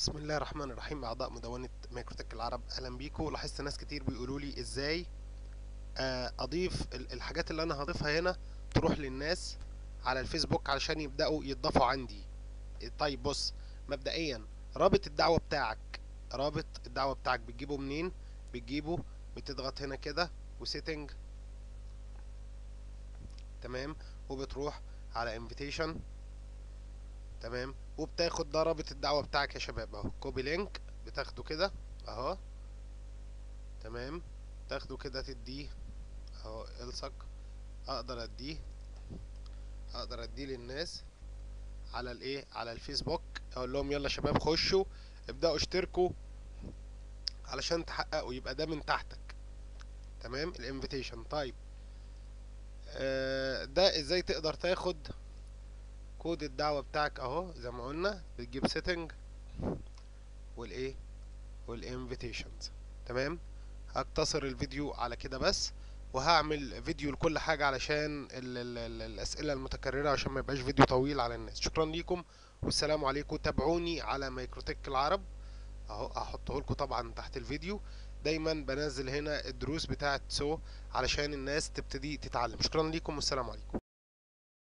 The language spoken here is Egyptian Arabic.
بسم الله الرحمن الرحيم اعضاء مدونه مايكروتك العرب اهلا بيكم لاحظت ناس كتير بيقولوا لي ازاي آه، اضيف ال- الحاجات اللي انا هضيفها هنا تروح للناس على الفيسبوك علشان يبداوا يتضافوا عندي طيب بص مبدئيا رابط الدعوه بتاعك رابط الدعوه بتاعك بتجيبه منين بتجيبه بتضغط هنا كده وسيتنج تمام وبتروح على انفيتيشن تمام وبتاخد ده رابط الدعوة بتاعك يا شباب اهو كوبي لينك بتاخده كده اهو تمام تاخده كده تديه اهو الصق اقدر اديه اقدر اديه للناس على الايه على الفيسبوك اقول لهم يلا شباب خشوا ابدأوا اشتركوا علشان تحققوا يبقى ده من تحتك تمام الانفيتيشن طيب آه ده ازاي تقدر تاخد كود الدعوة بتاعك اهو زي ما قلنا بتجيب سيتنج والايه والانفيتيشنز تمام هقتصر الفيديو على كده بس وهعمل فيديو لكل حاجة علشان ال ال ال الأسئلة المتكررة عشان ما يبقاش فيديو طويل على الناس شكرا ليكم والسلام عليكم تابعوني على مايكروتك العرب اهو هحطه لكم طبعا تحت الفيديو دايما بنزل هنا الدروس بتاعت سو علشان الناس تبتدي تتعلم شكرا ليكم والسلام عليكم